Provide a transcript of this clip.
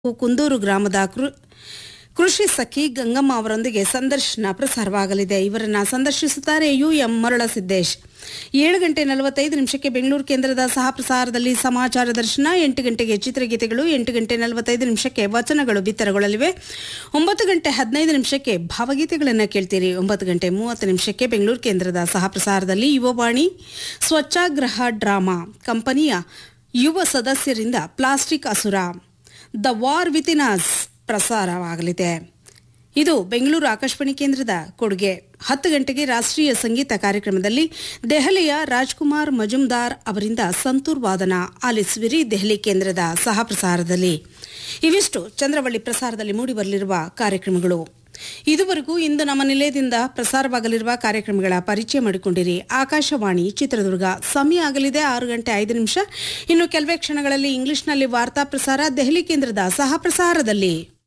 ಕುಂದೂರು ಗ್ರಾಮದ ಕೃ- ಕೃಷಿ ಸಖಿ ಗಂಗಮ್ಮ ಅವರೊಂದಿಗೆ ಸಂದರ್ಶನ ಪ್ರಸಾರವಾಗಲಿದೆ ಇವರನ್ನ ಸಂದರ್ಶಿಸುತ್ತಾರೆ ಯು ಎಂ ಮರಳ ಸಿದ್ದೇಶ್ ಏಳು ಗಂಟೆ ನಲವತ್ತೈದು ನಿಮಿಷಕ್ಕೆ ಬೆಂಗಳೂರು ಕೇಂದ್ರದ ಸಹ ಪ್ರಸಾರದಲ್ಲಿ ಸಮಾಚಾರ ದರ್ಶನ ಎಂಟು ಗಂಟೆಗೆ ಚಿತ್ರಗೀತೆಗಳು ಎಂಟು ಗಂಟೆ ನಲವತ್ತೈದು ನಿಮಿಷಕ್ಕೆ ವಚನಗಳು ಬಿತ್ತರಗೊಳ್ಳಲಿವೆ ಒಂಬತ್ತು ಗಂಟೆ ಹದಿನೈದು ನಿಮಿಷಕ್ಕೆ ಭಾವಗೀತೆಗಳನ್ನು ಕೇಳ್ತೀರಿ ಒಂಬತ್ತು ಗಂಟೆ ಮೂವತ್ತು ನಿಮಿಷಕ್ಕೆ ಬೆಂಗಳೂರು ಕೇಂದ್ರದ ಸಹ ಪ್ರಸಾರದಲ್ಲಿ ಯುವವಾಣಿ ಸ್ವಚ್ಛಾಗ್ರಹ ಡ್ರಾಮಾ ಕಂಪನಿಯ ಯುವ ಸದಸ್ಯರಿಂದ ಪ್ಲಾಸ್ಟಿಕ್ ಅಸುರ ದ ವಾರ್ ವಿತಿನ್ ಅಸ್ ಪ್ರಸಾರವಾಗಲಿದೆ ಇದು ಬೆಂಗಳೂರು ಆಕಾಶವಾಣಿ ಕೇಂದ್ರದ ಕೊಡುಗೆ ಹತ್ತು ಗಂಟೆಗೆ ರಾಷ್ಟ್ರೀಯ ಸಂಗೀತ ಕಾರ್ಯಕ್ರಮದಲ್ಲಿ ದೆಹಲಿಯ ರಾಜ್ಕುಮಾರ್ ಮಜುಮ್ದಾರ್ ಅವರಿಂದ ಸಂತೂರ್ ವಾದನ ಆಲಿಸುವಿರಿ ದೆಹಲಿ ಕೇಂದ್ರದ ಸಹ ಪ್ರಸಾರದಲ್ಲಿ ಇವಿಷ್ಟು ಚಂದ್ರವಳ್ಳಿ ಪ್ರಸಾರದಲ್ಲಿ ಮೂಡಿಬರಲಿರುವ ಕಾರ್ಯಕ್ರಮಗಳು ಇದುವರೆಗೂ ಇಂದು ನಮ್ಮ ನಿಲಯದಿಂದ ಪ್ರಸಾರವಾಗಲಿರುವ ಕಾರ್ಯಕ್ರಮಗಳ ಪರಿಚಯ ಮಾಡಿಕೊಂಡಿರಿ ಆಕಾಶವಾಣಿ ಚಿತ್ರದುರ್ಗ ಸಮಯ ಆಗಲಿದೆ ಆರು ಗಂಟೆ ಐದು ನಿಮಿಷ ಇನ್ನು ಕೆಲವೇ ಕ್ಷಣಗಳಲ್ಲಿ ಇಂಗ್ಲಿಷ್ನಲ್ಲಿ ವಾರ್ತಾ ಪ್ರಸಾರ ದೆಹಲಿ ಕೇಂದ್ರದ ಸಹ ಪ್ರಸಾರದಲ್ಲಿ